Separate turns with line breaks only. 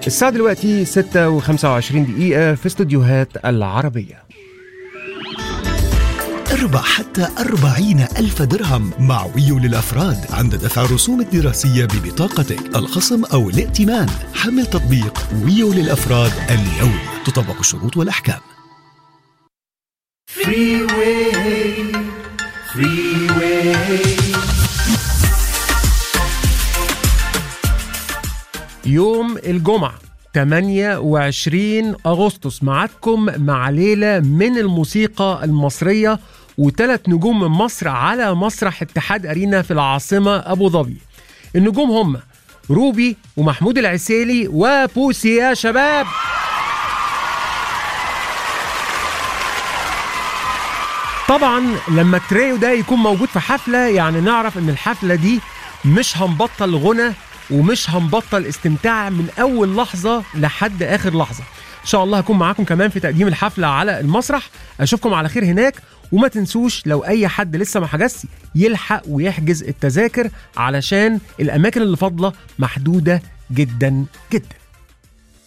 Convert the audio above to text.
الساعة دلوقتي 6 و25 دقيقة في استوديوهات العربية
اربح حتى أربعين ألف درهم مع ويو للأفراد عند دفع الرسوم الدراسية ببطاقتك الخصم أو الائتمان حمل تطبيق ويو للأفراد اليوم تطبق الشروط والأحكام
يوم الجمعة 28 أغسطس معاكم مع ليلة من الموسيقى المصرية وثلاث نجوم من مصر على مسرح اتحاد أرينا في العاصمة أبو ظبي النجوم هم روبي ومحمود العسيلي وبوسي يا شباب طبعا لما التريو ده يكون موجود في حفلة يعني نعرف ان الحفلة دي مش هنبطل غنى ومش هنبطل استمتاع من اول لحظة لحد اخر لحظة ان شاء الله هكون معاكم كمان في تقديم الحفلة على المسرح اشوفكم على خير هناك وما تنسوش لو اي حد لسه ما حجزش يلحق ويحجز التذاكر علشان الاماكن اللي فاضلة محدودة جدا جدا